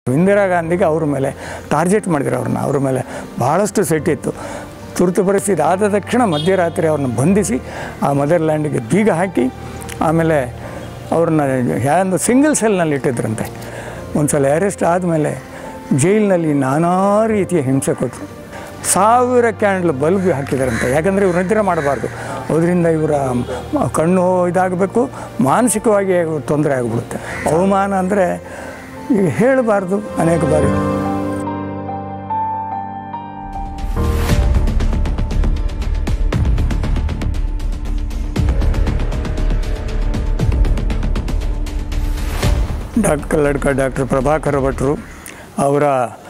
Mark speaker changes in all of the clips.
Speaker 1: ಇಂದಿರಾ ಗಾಂಧಿಗೆ ಅವ್ರ ಮೇಲೆ ಟಾರ್ಗೆಟ್ ಮಾಡಿದ್ರು ಅವ್ರನ್ನ ಅವ್ರ ಮೇಲೆ ಭಾಳಷ್ಟು ಸೆಟ್ಟಿತ್ತು ತುರ್ತು ಪರಿಸ್ಥಿತಿ ಆದ ತಕ್ಷಣ ಮಧ್ಯರಾತ್ರಿ ಅವ್ರನ್ನ ಬಂಧಿಸಿ ಆ ಮದರ್ಲ್ಯಾಂಡಿಗೆ ಬೀಗ ಹಾಕಿ ಆಮೇಲೆ ಅವ್ರನ್ನ ಒಂದು ಸಿಂಗಲ್ ಸೆಲ್ನಲ್ಲಿ ಇಟ್ಟಿದ್ರಂತೆ ಒಂದು ಸಲ ಅರೆಸ್ಟ್ ಆದಮೇಲೆ ಜೈಲಿನಲ್ಲಿ ನಾನಾ ರೀತಿಯ ಹಿಂಸೆ ಕೊಟ್ಟರು ಸಾವಿರ ಕ್ಯಾಂಡ್ಲ್ ಬಲ್ಬ್ ಹಾಕಿದಾರಂತೆ ಯಾಕಂದರೆ ಇವ್ರು ನಿದ್ರೆ ಮಾಡಬಾರ್ದು ಅದರಿಂದ ಇವರ ಕಣ್ಣು ಇದಾಗಬೇಕು ಮಾನಸಿಕವಾಗಿ ತೊಂದರೆ ಆಗಿಬಿಡುತ್ತೆ ಅವಮಾನ ಅಂದರೆ ಈಗ ಹೇಳಬಾರ್ದು ಅನೇಕ ಬಾರಿ ಡಾಕ್ಟರ್ ಕಲ್ಲಡ್ಕ ಡಾಕ್ಟರ್ ಪ್ರಭಾಕರ ಭಟ್ರು ಅವರ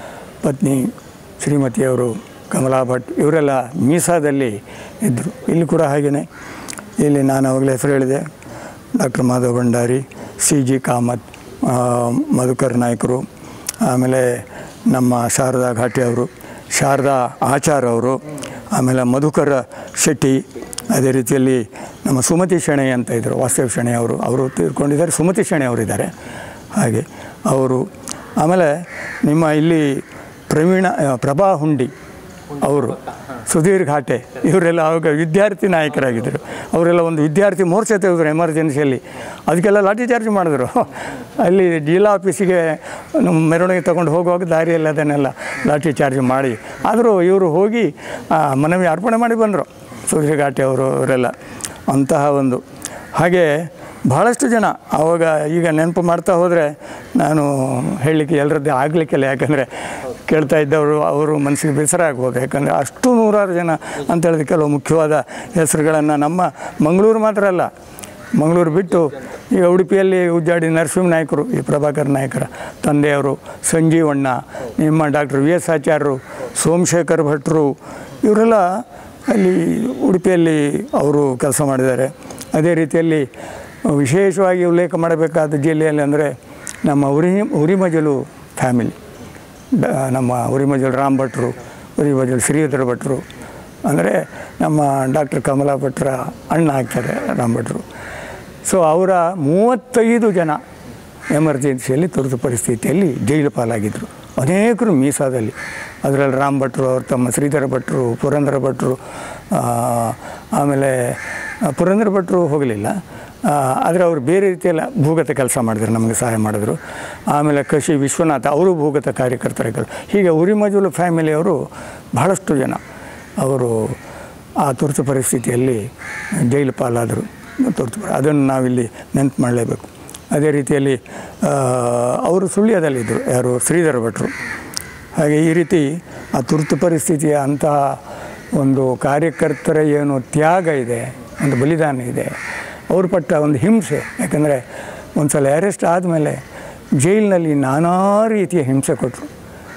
Speaker 1: ಪತ್ನಿ ಶ್ರೀಮತಿಯವರು ಕಮಲಾ ಭಟ್ ಇವರೆಲ್ಲ ಮೀಸಾದಲ್ಲಿ ಇದ್ದರು ಇಲ್ಲಿ ಕೂಡ ಹಾಗೆಯೇ ಇಲ್ಲಿ ನಾನು ಅವಾಗಲೇ ಹೆಸರು ಹೇಳಿದೆ doctor Madhava Bhandari C G Kamath ಆ, ಮಧುಕರ್ ನಾಯ್ಕರು ಆಮೇಲೆ ನಮ್ಮ ಶಾರದಾ ಘಾಟಿ ಅವರು ಶಾರದಾ ಆಚಾರ್ ಅವರು ಆಮೇಲೆ ಮಧುಕರ ಶೆಟ್ಟಿ ಅದೇ ರೀತಿಯಲ್ಲಿ ನಮ್ಮ ಸುಮತಿ ಶೆಣೆ ಅಂತ ಇದ್ದರು ವಾಸ್ತವ ಶೆಣೆ ಅವರು ಅವರು ತೀರ್ಕೊಂಡಿದ್ದಾರೆ ಸುಮತಿ ಶೆಣೆ ಅವರಿದ್ದಾರೆ ಹಾಗೆ ಅವರು ಆಮೇಲೆ ನಿಮ್ಮ ಇಲ್ಲಿ ಪ್ರವೀಣ ಆ, ಪ್ರಭಾ ಹುಂಡಿ ಅವರು ಸುಧೀರ್ ಘಾಟೆ ಇವರೆಲ್ಲ ಆವಾಗ ವಿದ್ಯಾರ್ಥಿ ನಾಯಕರಾಗಿದ್ದರು ಅವರೆಲ್ಲ ಒಂದು ವಿದ್ಯಾರ್ಥಿ ಮೋರ್ಚೆ ತೆಗೆದ್ರು ಎಮರ್ಜೆನ್ಸಿಯಲ್ಲಿ ಅದಕ್ಕೆಲ್ಲ ಲಾಠಿ ಚಾರ್ಜ್ ಮಾಡಿದ್ರು ಅಲ್ಲಿ ಜಿಲ್ಲಾ ಆಫೀಸಿಗೆ ನಮ್ಮ ಮೆರವಣಿಗೆ ತಗೊಂಡು ಹೋಗುವಾಗ ದಾರಿಯಲ್ಲಿ ಅದನ್ನೆಲ್ಲ ಲಾಠಿ ಚಾರ್ಜ್ ಮಾಡಿ ಆದರೂ ಇವರು ಹೋಗಿ ಆ, ಮನವಿ ಅರ್ಪಣೆ ಮಾಡಿ ಬಂದರು ಸುಧೀರ್ ಘಾಟೆ ಅವರು ಅವರೆಲ್ಲ ಅಂತಹ ಒಂದು ಹಾಗೆ ಭಾಳಷ್ಟು ಜನ ಆವಾಗ ಈಗ ನೆನಪು ಮಾಡ್ತಾ ಹೋದರೆ ನಾನು ಹೇಳಲಿಕ್ಕೆ ಎಲ್ಲರದ್ದೇ ಆಗಲಿಕ್ಕಿಲ್ಲ ಯಾಕಂದರೆ ಕೇಳ್ತಾ ಇದ್ದವರು ಅವರು ಮನಸ್ಸಿಗೆ ಬೇಸರ ಆಗ್ಬೋದು ಯಾಕಂದರೆ ಅಷ್ಟು ನೂರಾರು ಜನ ಅಂತ ಹೇಳಿದ ಕೆಲವು ಮುಖ್ಯವಾದ ಹೆಸರುಗಳನ್ನು ನಮ್ಮ ಮಂಗಳೂರು ಮಾತ್ರ ಅಲ್ಲ ಮಂಗಳೂರು ಬಿಟ್ಟು ಈಗ ಉಡುಪಿಯಲ್ಲಿ ಉಜ್ಜಾಡಿ ನರಸಿಂಹ ನಾಯಕರು ಈ ಪ್ರಭಾಕರ್ ನಾಯಕರ ತಂದೆಯವರು ಸಂಜೀವಣ್ಣ ನಿಮ್ಮ ಡಾಕ್ಟರ್ ವಿ ಎಸ್ ಆಚಾರ್ಯರು ಸೋಮಶೇಖರ್ ಭಟ್ರು ಇವರೆಲ್ಲ ಅಲ್ಲಿ ಉಡುಪಿಯಲ್ಲಿ ಅವರು ಕೆಲಸ ಮಾಡಿದ್ದಾರೆ ಅದೇ ರೀತಿಯಲ್ಲಿ ವಿಶೇಷವಾಗಿ ಉಲ್ಲೇಖ ಮಾಡಬೇಕಾದ ಜಿಲ್ಲೆಯಲ್ಲಿ ಅಂದರೆ ನಮ್ಮ ಉರಿ ಉರಿಮಜಲು ಫ್ಯಾಮಿಲಿ ಡ- ನಮ್ಮ ಉರಿಮಜಲು ರಾಮ್ ಭಟ್ರು ಉರಿಮಜಲು ಶ್ರೀಧರ ಭಟ್ರು ಅಂದರೆ ನಮ್ಮ ಡಾಕ್ಟರ್ ಕಮಲಾ ಭಟ್ರ ಅಣ್ಣ ಆಗ್ತಾರೆ ರಾಮ್ ಭಟ್ರು ಸೊ ಅವರ ಮೂವತ್ತೈದು ಜನ ಎಮರ್ಜೆನ್ಸಿಯಲ್ಲಿ ತುರ್ತು ಪರಿಸ್ಥಿತಿಯಲ್ಲಿ ಜೈಲು ಪಾಲಾಗಿದ್ದರು ಅನೇಕರು ಮೀಸಾದಲ್ಲಿ ಅದರಲ್ಲಿ ರಾಮ್ ಭಟ್ರು ಅವ್ರ ತಮ್ಮ ಶ್ರೀಧರ ಭಟ್ರು ಪುರಂದರ ಭಟ್ರು ಆ, ಆಮೇಲೆ ಆ, ಪುರಂದರ ಭಟ್ರು ಹೋಗಲಿಲ್ಲ ಆದರೆ ಅವರು ಬೇರೆ ರೀತಿಯಲ್ಲ ಭೂಗತ ಕೆಲಸ ಮಾಡಿದ್ರು ನಮಗೆ ಸಹಾಯ ಮಾಡಿದ್ರು ಆಮೇಲೆ ಕೃಷಿ ವಿಶ್ವನಾಥ ಅವರು ಭೂಗತ ಕಾರ್ಯಕರ್ತರಾಗಿದ್ದರು ಹೀಗೆ ಉರಿಮಜುಲು ಫ್ಯಾಮಿಲಿಯವರು ಬಹಳಷ್ಟು ಜನ ಅವರು ಆ ತುರ್ತು ಪರಿಸ್ಥಿತಿಯಲ್ಲಿ ಜೈಲು ಪಾಲಾದರು ತುರ್ತು ಪರಿ- ಅದನ್ನು ನಾವಿಲ್ಲಿ ನೆನಪು ಮಾಡಲೇಬೇಕು ಅದೇ ರೀತಿಯಲ್ಲಿ ಆ, ಅವರು ಸುಳ್ಯದಲ್ಲಿದ್ದರು ಯಾರು ಶ್ರೀಧರ ಭಟ್ರು ಹಾಗೆ ಈ ರೀತಿ ಆ ತುರ್ತು ಪರಿಸ್ಥಿತಿಯ ಅಂತಹ ಒಂದು ಕಾರ್ಯಕರ್ತರ ಏನು ತ್ಯಾಗ ಇದೆ ಒಂದು ಬಲಿದಾನ ಇದೆ ಅವ್ರು ಪಟ್ಟ ಒಂದು ಹಿಂಸೆ ಯಾಕಂದರೆ ಒಂದು ಸಲ ಅರೆಸ್ಟ್ ಆದಮೇಲೆ ಜೈಲಿನಲ್ಲಿ ನಾನಾ ರೀತಿಯ ಹಿಂಸೆ ಕೊಟ್ಟರು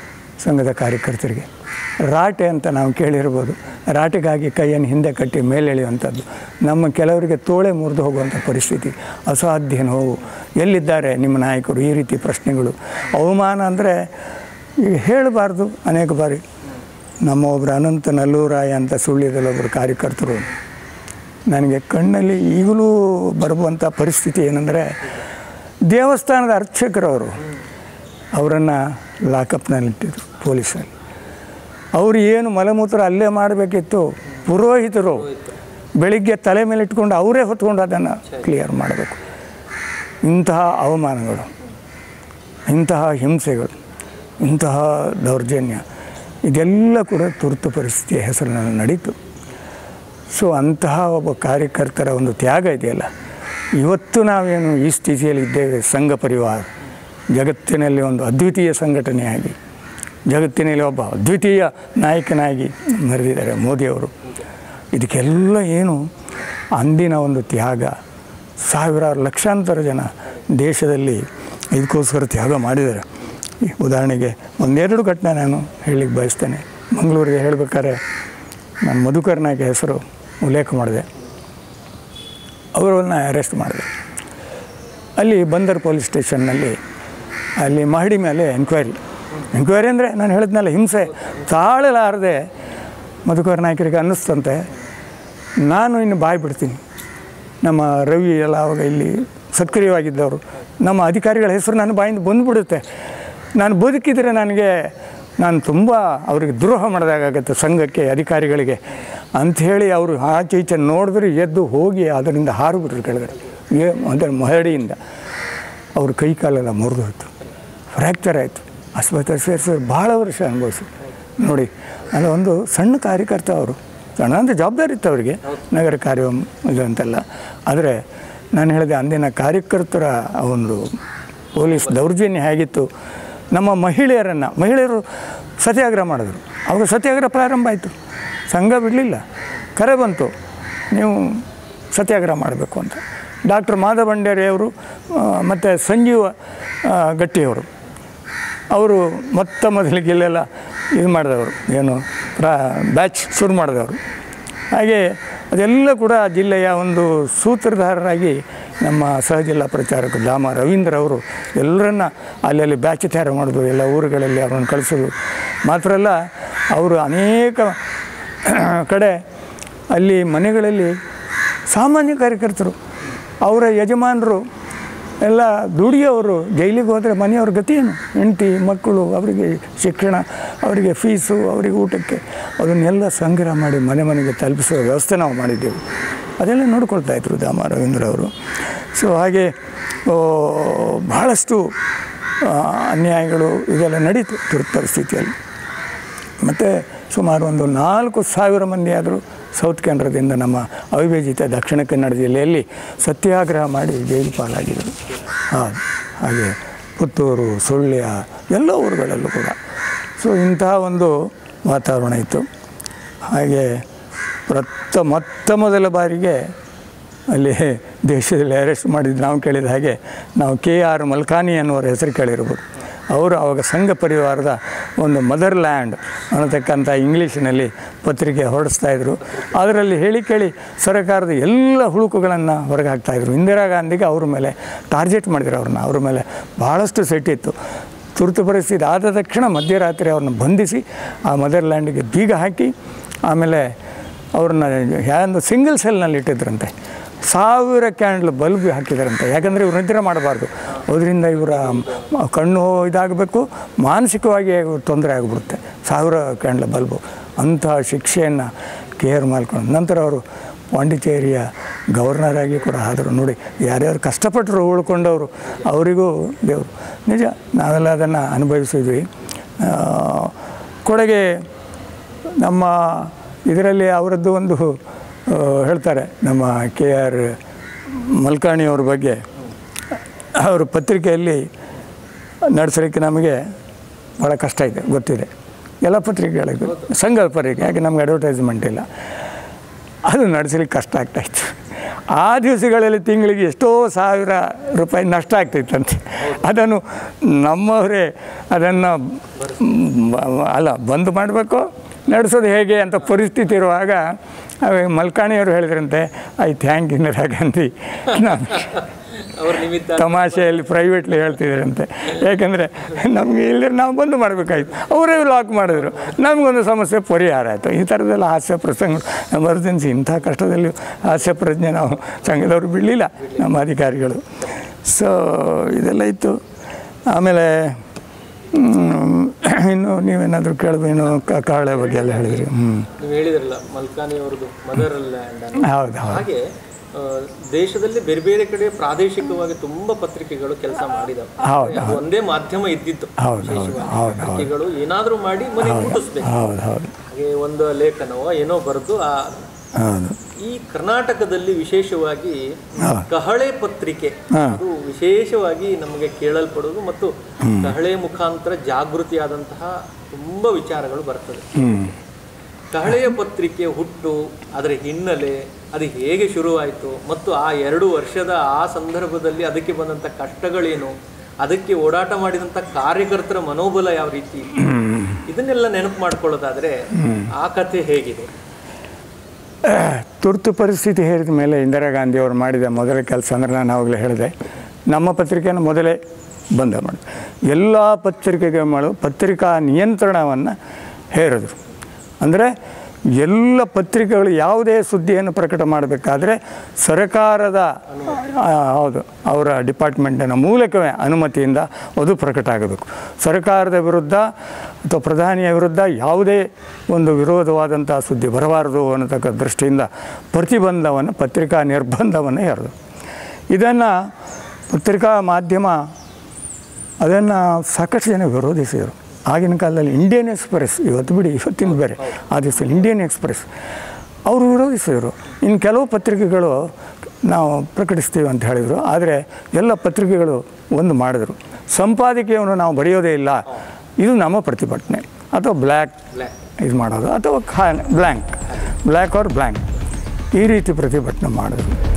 Speaker 1: ಸಂಘದ ಕಾರ್ಯಕರ್ತರಿಗೆ ರಾಟೆ ಅಂತ ನಾವು ಕೇಳಿರ್ಬೋದು ರಾಟೆಗಾಗಿ ಕೈಯನ್ನು ಹಿಂದೆ ಕಟ್ಟಿ ಮೇಲೆಳೆಯುವಂಥದ್ದು ನಮ್ಮ ಕೆಲವರಿಗೆ ತೋಳೆ ಮುರಿದು ಹೋಗುವಂಥ ಪರಿಸ್ಥಿತಿ ಅಸಾಧ್ಯ ನೋವು ಎಲ್ಲಿದ್ದಾರೆ ನಿಮ್ಮ ನಾಯಕರು ಈ ರೀತಿ ಪ್ರಶ್ನೆಗಳು ಅವಮಾನ ಅಂದರೆ ಈಗ ಹೇಳಬಾರ್ದು ಅನೇಕ ಬಾರಿ ನಮ್ಮ ಒಬ್ಬರು ಅನಂತ ನಲ್ಲೂರಾಯ ಅಂತ ಸುಳ್ಯದಲ್ಲಿ ಒಬ್ಬರು ಕಾರ್ಯಕರ್ತರು ನನಗೆ ಕಣ್ಣಲ್ಲಿ ಈಗಲೂ ಬರುವಂಥ ಪರಿಸ್ಥಿತಿ ಏನಂದರೆ ದೇವಸ್ಥಾನದ ಅರ್ಚಕರವರು ಅವರನ್ನು ಲಾಕಪ್ನಲ್ಲಿಟ್ಟಿದ್ರು ಪೊಲೀಸಲ್ಲಿ ಅವರು ಏನು ಮಲಮೂತ್ರ ಅಲ್ಲೇ ಮಾಡಬೇಕಿತ್ತು ಪುರೋಹಿತರು ಬೆಳಿಗ್ಗೆ ತಲೆ ಮೇಲೆ ಇಟ್ಕೊಂಡು ಅವರೇ ಹೊತ್ಕೊಂಡು ಅದನ್ನು ಕ್ಲಿಯರ್ ಮಾಡಬೇಕು ಇಂತಹ ಅವಮಾನಗಳು ಇಂತಹ ಹಿಂಸೆಗಳು ಇಂತಹ ದೌರ್ಜನ್ಯ ಇದೆಲ್ಲ ಕೂಡ ತುರ್ತು ಪರಿಸ್ಥಿತಿಯ ಹೆಸರಿನಲ್ಲಿ ನಡೀತು ಸೊ ಅಂತಹ ಒಬ್ಬ ಕಾರ್ಯಕರ್ತರ ಒಂದು ತ್ಯಾಗ ಇದೆಯಲ್ಲ ಇವತ್ತು ನಾವೇನು ಈ ಸ್ಥಿತಿಯಲ್ಲಿ ಇದ್ದೇವೆ ಸಂಘ ಪರಿವಾರ ಜಗತ್ತಿನಲ್ಲಿ ಒಂದು ಅದ್ವಿತೀಯ ಸಂಘಟನೆಯಾಗಿ ಜಗತ್ತಿನಲ್ಲಿ ಒಬ್ಬ ಅದ್ವಿತೀಯ ನಾಯಕನಾಗಿ ಮೆರೆದಿದ್ದಾರೆ ಮೋದಿಯವರು ಇದಕ್ಕೆಲ್ಲ ಏನು ಅಂದಿನ ಒಂದು ತ್ಯಾಗ ಸಾವಿರಾರು ಲಕ್ಷಾಂತರ ಜನ ದೇಶದಲ್ಲಿ ಇದಕ್ಕೋಸ್ಕರ ತ್ಯಾಗ ಮಾಡಿದ್ದಾರೆ ಈ ಉದಾಹರಣೆಗೆ ಒಂದೆರಡು ಘಟನೆ ನಾನು ಹೇಳಲಿಕ್ಕೆ ಬಯಸ್ತೇನೆ ಮಂಗಳೂರಿಗೆ ಹೇಳಬೇಕಾದ್ರೆ ನಾನು ಮಧುಕರ್ ನಾಯ್ಕ ಹೆಸರು ಉಲ್ಲೇಖ ಮಾಡಿದೆ ಅವರನ್ನು ಅರೆಸ್ಟ್ ಮಾಡಿದೆ ಅಲ್ಲಿ ಬಂದರ್ ಪೊಲೀಸ್ ಸ್ಟೇಷನ್ನಲ್ಲಿ ಅಲ್ಲಿ ಮಹಡಿ ಮೇಲೆ ಎನ್ಕ್ವೈರಿ ಎನ್ಕ್ವೈರಿ ಅಂದರೆ ನಾನು ಹೇಳಿದ್ನಲ್ಲ ಹಿಂಸೆ ತಾಳಲಾರದೆ ಮಧುಕರ್ ನಾಯಕರಿಗೆ ಅನ್ನಿಸ್ತಂತೆ ನಾನು ಇನ್ನು ಬಾಯಿ ಬಿಡ್ತೀನಿ ನಮ್ಮ ರವಿ ಎಲ್ಲ ಅವಾಗ ಇಲ್ಲಿ ಸಕ್ರಿಯವಾಗಿದ್ದವರು ನಮ್ಮ ಅಧಿಕಾರಿಗಳ ಹೆಸರು ನನ್ನ ಬಾಯಿಂದ ಬಂದುಬಿಡುತ್ತೆ ನಾನು ಬದುಕಿದರೆ ನನಗೆ ನಾನು ತುಂಬ ಅವರಿಗೆ ದ್ರೋಹ ಮಾಡಿದಾಗತ್ತೆ ಸಂಘಕ್ಕೆ ಅಧಿಕಾರಿಗಳಿಗೆ ಅಂಥೇಳಿ ಅವರು ಆಚೆ ಈಚೆ ನೋಡಿದ್ರೆ ಎದ್ದು ಹೋಗಿ ಅದರಿಂದ ಹಾರುಬಿಟ್ರು ಕೆಳಗಡೆ ಏ ಅದರ ಮಹಡಿಯಿಂದ ಅವ್ರ ಕೈ ಕಾಲೆಲ್ಲ ಮುರಿದು ಹೋಯ್ತು ಫ್ರ್ಯಾಕ್ಚರ್ ಆಯಿತು ಆಸ್ಪತ್ರೆ ಸೇರಿಸಿದ್ರು ಭಾಳ ವರ್ಷ ಅನುಭವಿಸಿ ನೋಡಿ ಅದು ಒಂದು ಸಣ್ಣ ಕಾರ್ಯಕರ್ತ ಅವರು ಸಣ್ಣ ಅಂತ ಜವಾಬ್ದಾರಿ ಇತ್ತು ಅವರಿಗೆ ನಗರ ಕಾರ್ಯ ಇದು ಅಂತೆಲ್ಲ ಆದರೆ ನಾನು ಹೇಳಿದೆ ಅಂದಿನ ಕಾರ್ಯಕರ್ತರ ಆ ಒಂದು ಪೊಲೀಸ್ ದೌರ್ಜನ್ಯ ಹೇಗಿತ್ತು ನಮ್ಮ ಮಹಿಳೆಯರನ್ನು ಮಹಿಳೆಯರು ಸತ್ಯಾಗ್ರಹ ಮಾಡಿದ್ರು ಅವಾಗ ಸತ್ಯಾಗ್ರಹ ಪ್ರಾರಂಭ ಆಯಿತು ಸಂಘ ಬಿಡಲಿಲ್ಲ ಕರೆ ಬಂತು ನೀವು ಸತ್ಯಾಗ್ರಹ ಮಾಡಬೇಕು ಅಂತ ಡಾಕ್ಟರ್ ಮಾಧವ ಭಂಡಾರಿ ಅವರು ಮತ್ತು ಸಂಜೀವ ಆ, ಗಟ್ಟಿಯವರು ಅವರು ಮೊತ್ತ ಮೊದಲಿಗೆ ಇಲ್ಲೆಲ್ಲ ಇದು ಮಾಡಿದವರು ಏನು ಪ್ರಾ ಬ್ಯಾಚ್ ಶುರು ಮಾಡಿದವರು ಹಾಗೆ ಅದೆಲ್ಲ ಕೂಡ ಜಿಲ್ಲೆಯ ಒಂದು ಸೂತ್ರಧಾರರಾಗಿ ನಮ್ಮ ಸಹಜಿಲ್ಲಾ ಪ್ರಚಾರಕ ದಾಮ ರವೀಂದ್ರ ಅವರು ಎಲ್ಲರನ್ನ ಅಲ್ಲಲ್ಲಿ ಬ್ಯಾಚ್ ತಯಾರು ಮಾಡೋದು ಎಲ್ಲ ಊರುಗಳಲ್ಲಿ ಅವರನ್ನು ಕಳಿಸೋದು ಮಾತ್ರ ಅಲ್ಲ ಅವರು ಅನೇಕ ಕಡೆ ಅಲ್ಲಿ ಮನೆಗಳಲ್ಲಿ ಸಾಮಾನ್ಯ ಕಾರ್ಯಕರ್ತರು ಅವರ ಯಜಮಾನರು ಎಲ್ಲ ದುಡಿಯೋರು ಜೈಲಿಗೆ ಹೋದರೆ ಮನೆಯವ್ರ ಗತಿ ಏನು ಹೆಂಡತಿ ಮಕ್ಕಳು ಅವರಿಗೆ ಶಿಕ್ಷಣ ಅವರಿಗೆ ಫೀಸು ಅವರಿಗೆ ಊಟಕ್ಕೆ ಅದನ್ನೆಲ್ಲ ಸಂಗ್ರಹ ಮಾಡಿ ಮನೆ ಮನೆಗೆ ತಲುಪಿಸುವ ವ್ಯವಸ್ಥೆ ನಾವು ಮಾಡಿದ್ದೆವು ಅದೆಲ್ಲ ನೋಡ್ಕೊಳ್ತಾ ಇದ್ರು ದಾಮ ರವೀಂದ್ರ ಅವರು ಸೊ ಹಾಗೆ ಓ, ಬಹಳಷ್ಟು ಆ, ಅನ್ಯಾಯಗಳು ಇದೆಲ್ಲ ನಡೀತು ತುರ್ತು ಪರಿಸ್ಥಿತಿಯಲ್ಲಿ ಮತ್ತು ಸುಮಾರು ಒಂದು ನಾಲ್ಕು ಸಾವಿರ ಮಂದಿ ಆದರೂ ಸೌತ್ ಕೇಂದ್ರದಿಂದ ನಮ್ಮ ಅವಿಭಜಿತ ದಕ್ಷಿಣ ಕನ್ನಡ ಜಿಲ್ಲೆಯಲ್ಲಿ ಸತ್ಯಾಗ್ರಹ ಮಾಡಿ ಜೈಲು ಪಾಲಾಗಿದ್ದರು ಹಾಂ ಹಾಗೆ ಪುತ್ತೂರು ಸುಳ್ಯ ಎಲ್ಲ ಊರುಗಳಲ್ಲೂ ಕೂಡ ಸೊ ಇಂತಹ ಒಂದು ವಾತಾವರಣ ಇತ್ತು ಹಾಗೆ ಪ್ರಥ ಮೊತ್ತ ಮೊದಲ ಬಾರಿಗೆ ಅಲ್ಲಿ ದೇಶದಲ್ಲಿ ಅರೆಸ್ಟ್ ಮಾಡಿದ್ದು ನಾವು ಕೇಳಿದ ಹಾಗೆ ನಾವು ಕೆ ಆರ್ ಮಲ್ಕಾನಿ ಅನ್ನೋರ ಹೆಸರು ಕೇಳಿರ್ಬೋದು ಅವರು ಆವಾಗ ಸಂಘ ಪರಿವಾರದ ಒಂದು ಮದರ್ ಲ್ಯಾಂಡ್ ಅನ್ನತಕ್ಕಂಥ ಇಂಗ್ಲೀಷಿನಲ್ಲಿ ಪತ್ರಿಕೆ ಹೊರಡಿಸ್ತಾಯಿದ್ರು ಅದರಲ್ಲಿ ಹೇಳಿ ಕೇಳಿ ಸರ್ಕಾರದ ಎಲ್ಲ ಹುಳುಕುಗಳನ್ನು ಹೊರಗೆ ಹಾಕ್ತಾಯಿದ್ರು ಇಂದಿರಾ ಗಾಂಧಿಗೆ ಅವ್ರ ಮೇಲೆ ಟಾರ್ಗೆಟ್ ಮಾಡಿದ್ರು ಅವ್ರನ್ನ ಅವ್ರ ಮೇಲೆ ಭಾಳಷ್ಟು ಸೆಟ್ಟಿತ್ತು ತುರ್ತು ಪರಿಸ್ಥಿತಿ ಆದ ತಕ್ಷಣ ಮಧ್ಯರಾತ್ರಿ ಅವ್ರನ್ನ ಬಂಧಿಸಿ ಆ ಮದರ್ ಲ್ಯಾಂಡಿಗೆ ಬೀಗ ಹಾಕಿ ಆಮೇಲೆ ಅವ್ರನ್ನ ಒಂದು ಸಿಂಗಲ್ ಸೆಲ್ನಲ್ಲಿ ಇಟ್ಟಿದ್ರಂತೆ ಸಾವಿರ ಕ್ಯಾಂಡ್ಲ್ ಬಲ್ಬ್ ಹಾಕಿದಾರಂತೆ ಯಾಕಂದರೆ ಇವ್ರು ನಿದ್ರೆ ಮಾಡಬಾರ್ದು ಅದರಿಂದ ಇವರ ಮ- ಕಣ್ಣು ಇದಾಗಬೇಕು ಮಾನಸಿಕವಾಗಿ ಇವ್ರ್ ತೊಂದರೆ ಆಗಿಬಿಡುತ್ತೆ ಸಾವಿರ ಕ್ಯಾಂಡ್ಲ್ ಬಲ್ಬು ಅಂತಹ ಶಿಕ್ಷೆಯನ್ನು ಕೇರ್ ಮಾಡ್ಕೊಂಡು ನಂತರ ಅವರು ಪಾಂಡಿಚೇರಿಯ ಗವರ್ನರ್ ಆಗಿ ಕೂಡ ಆದರು ನೋಡಿ ಯಾರ್ಯಾರು ಕಷ್ಟಪಟ್ಟರು ಉಳ್ಕೊಂಡವರು ಅವರಿಗೂ ದೇವರು ನಿಜ ನಾವೆಲ್ಲ ಅದನ್ನು ಅನುಭವಿಸಿದ್ವಿ ಆ, ಕೊಡಗೆ ನಮ್ಮ ಇದರಲ್ಲಿ ಅವರದ್ದು ಒಂದು ಆ, ಹೇಳ್ತಾರೆ ನಮ್ಮ ಕೆ ಆರ್ ಮಲ್ಕಾಣಿಯವ್ರ ಬಗ್ಗೆ ಅವರು ಪತ್ರಿಕೆಯಲ್ಲಿ ನಡೆಸಲಿಕ್ಕೆ ನಮಗೆ ಭಾಳ ಕಷ್ಟ ಇದೆ ಗೊತ್ತಿದೆ ಎಲ್ಲ ಪತ್ರಿಕೆಗಳಿಗೂ ಸಂಘ ಪತ್ರಿಕೆ ಯಾಕೆ ನಮ್ಗೆ ಅಡ್ವರ್ಟೈಸ್ಮೆಂಟ್ ಇಲ್ಲ ಅದು ನಡೆಸಲಿಕ್ಕೆ ಕಷ್ಟ ಆಗ್ತಾಯಿತ್ತು ಆ ದಿವಸಗಳಲ್ಲಿ ತಿಂಗಳಿಗೆ ಎಷ್ಟೋ ಸಾವಿರ ರೂಪಾಯಿ ನಷ್ಟ ಆಗ್ತಿತ್ತಂತೆ ಅದನ್ನು ನಮ್ಮವರೇ ಅದನ್ನು ಅಲ್ಲ ಬಂದ್ ಮಾಡಬೇಕು ನಡೆಸೋದು ಹೇಗೆ ಅಂತ ಪರಿಸ್ಥಿತಿ ಇರುವಾಗ ಅವಾಗ ಮಲ್ಕಾಣಿಯವರು ಹೇಳಿದ್ರಂತೆ ಐ ಥ್ಯಾಂಕ್ ಇಂದಿರಾ ಗಾಂಧಿ ನಾನು
Speaker 2: ಅವ್ರ ನಿಮಿತ್ತ
Speaker 1: ತಮಾಷೆಯಲ್ಲಿ ಪ್ರೈವೇಟ್ಲಿ ಹೇಳ್ತಿದ್ರಂತೆ ಯಾಕೆಂದರೆ ನಮಗೆ ಇಲ್ಲದ್ರೆ ನಾವು ಬಂದು ಮಾಡಬೇಕಾಯ್ತು ಅವರೇ ಲಾಕ್ ಮಾಡಿದ್ರು ನಮಗೊಂದು ಸಮಸ್ಯೆ ಪರಿಹಾರ ಆಯಿತು ಈ ಥರದ್ದೆಲ್ಲ ಹಾಸ್ಯ ಪ್ರಸಂಗ ಎಮರ್ಜೆನ್ಸಿ ಇಂಥ ಕಷ್ಟದಲ್ಲಿ ಹಾಸ್ಯ ಪ್ರಜ್ಞೆ ನಾವು ಸಂಘದವರು ಬಿಡಲಿಲ್ಲ ನಮ್ಮ ಅಧಿಕಾರಿಗಳು ಸೊ ಇದೆಲ್ಲ ಇತ್ತು ಆಮೇಲೆ ಹ್ಮ್, ಇನ್ನು ನೀವೇನಾದರೂ ಕೇಳಬೇಕೇನೋ ಕಾಳೆ ಬಗ್ಗೆ ಎಲ್ಲ ಹೇಳಿದ್ರಿ ಹ್ಞೂ
Speaker 2: ನೀವು ಹೇಳಿದ್ರಲ್ಲ ಮಲ್ಕಾನಿ ಅವ್ರದ್ದು ಮದರ್ ಲ್ಯಾಂಡ್ ಅಂತ
Speaker 1: ಹೌದು ಹೌದು
Speaker 2: ಹಾಗೆ ಆ, ದೇಶದಲ್ಲಿ ಬೇರೆ ಬೇರೆ ಕಡೆ ಪ್ರಾದೇಶಿಕವಾಗಿ ತುಂಬಾ ಪತ್ರಿಕೆಗಳು ಕೆಲಸ ಮಾಡಿದಾವೆ
Speaker 1: ಹೌದು
Speaker 2: ಅದು ಒಂದೇ ಮಾಧ್ಯಮ ಇದ್ದಿತ್ತು
Speaker 1: ಹೌದು ಹೌದು ಹೌದು ಹೌದು
Speaker 2: ಪತ್ರಿಕೆಗಳು ಏನಾದ್ರೂ ಮಾಡಿ ಮನೆ ಮುಟ್ಟಿಸ್ಬೇಕು
Speaker 1: ಹೌದು ಹೌದು
Speaker 2: ಹಾಗೆ ಒಂದು ಲೇಖನವೋ ಏನೋ ಬರೆದು ಆ
Speaker 1: ಹೌದು
Speaker 2: ಈ ಕರ್ನಾಟಕದಲ್ಲಿ ವಿಶೇಷವಾಗಿ ಕಹಳೆ ಪತ್ರಿಕೆ
Speaker 1: ಹಾ.
Speaker 2: ಅದು ವಿಶೇಷವಾಗಿ ನಮಗೆ ಕೇಳಲ್ಪಡುವುದು ಮತ್ತು ಕಹಳೆ ಮುಖಾಂತರ ಜಾಗೃತಿಯಾದಂತಹ ತುಂಬಾ ವಿಚಾರಗಳು ಬರ್ತದೆ
Speaker 1: ಹ್ಞೂ
Speaker 2: ಕಹಳೆಯ ಪತ್ರಿಕೆ ಹುಟ್ಟು ಅದರ ಹಿನ್ನೆಲೆ ಅದು ಹೇಗೆ ಶುರುವಾಯಿತು ಮತ್ತು ಆ ಎರಡು ವರ್ಷದ ಆ ಸಂದರ್ಭದಲ್ಲಿ ಅದಕ್ಕೆ ಬಂದಂಥ ಕಷ್ಟಗಳೇನು ಅದಕ್ಕೆ ಓಡಾಟ ಮಾಡಿದಂಥ ಕಾರ್ಯಕರ್ತರ ಮನೋಬಲ ಯಾವ ರೀತಿ ಇತ್ತು? ಇದನ್ನೆಲ್ಲ ನೆನಪು ಮಾಡ್ಕೊಳ್ಳೋದಾದ್ರೆ ಆ ಕಥೆ ಹೇಗಿದೆ
Speaker 1: ತುರ್ತು ಪರಿಸ್ಥಿತಿ ಹೇರಿದ ಮೇಲೆ ಇಂದಿರಾ ಗಾಂಧಿ ಅವರು ಮಾಡಿದ ಮೊದಲ ಕೆಲಸ ಅಂದರೆ ನಾನು ಆವಾಗಲೇ ಹೇಳಿದೆ ನಮ್ಮ ಪತ್ರಿಕೆಯನ್ನು ಮೊದಲೇ ಬಂದ ಮಾಡಿ ಎಲ್ಲ ಪತ್ರಿಕೆಗೆ ಮಾಡು ಪತ್ರಿಕಾ ನಿಯಂತ್ರಣವನ್ನು ಹೇರಿದ್ರು ಅಂದರೆ ಎಲ್ಲ ಪತ್ರಿಕೆಗಳು ಯಾವುದೇ ಸುದ್ದಿಯನ್ನು ಪ್ರಕಟ ಮಾಡಬೇಕಾದ್ರೆ ಸರ್ಕಾರದ ಆ, ಹೌದು ಅವರ ಡಿಪಾರ್ಟ್ಮೆಂಟಿನ ಮೂಲಕವೇ ಅನುಮತಿಯಿಂದ ಅದು ಪ್ರಕಟ ಆಗಬೇಕು ಸರ್ಕಾರದ ವಿರುದ್ಧ ಅಥವಾ ಪ್ರಧಾನಿಯ ವಿರುದ್ಧ ಯಾವುದೇ ಒಂದು ವಿರೋಧವಾದಂಥ ಸುದ್ದಿ ಬರಬಾರದು ಅನ್ನತಕ್ಕ ದೃಷ್ಟಿಯಿಂದ ಪ್ರತಿಬಂಧವನ್ನು ಪತ್ರಿಕಾ ನಿರ್ಬಂಧವನ್ನು ಹೇರಿದು ಇದನ್ನು ಪತ್ರಿಕಾ ಮಾಧ್ಯಮ ಅದನ್ನು ಸಾಕಷ್ಟು ಜನ ವಿರೋಧಿಸಿದರು ಆಗಿನ ಕಾಲದಲ್ಲಿ ಇಂಡಿಯನ್ ಎಕ್ಸ್ಪ್ರೆಸ್ ಇವತ್ತು ಬಿಡಿ ಇವತ್ತಿನ ಬೇರೆ ಆ ದಿವಸ ಇಂಡಿಯನ್ ಎಕ್ಸ್ಪ್ರೆಸ್ ಅವರು ವಿರೋಧಿಸಿದರು ಇನ್ನು ಕೆಲವು ಪತ್ರಿಕೆಗಳು ನಾವು ಪ್ರಕಟಿಸ್ತೀವಿ ಅಂತ ಹೇಳಿದರು ಆದರೆ ಎಲ್ಲ ಪತ್ರಿಕೆಗಳು ಒಂದು ಮಾಡಿದರು ಸಂಪಾದಕೀಯವನ್ನು ನಾವು ಬರೆಯೋದೇ ಇಲ್ಲ ಇದು ನಮ್ಮ ಪ್ರತಿಭಟನೆ ಅಥವಾ ಬ್ಲ್ಯಾಕ್
Speaker 2: ಬ್ಲ್ಯಾಕ್
Speaker 1: ಇದು ಮಾಡೋದು ಅಥವಾ ಖಾ ಬ್ಲ್ಯಾಂಕ್ ಬ್ಲ್ಯಾಕ್ ಆರ್ ಬ್ಲ್ಯಾಂಕ್ ಈ ರೀತಿ ಪ್ರತಿಭಟನೆ ಮಾಡಿದ್ರು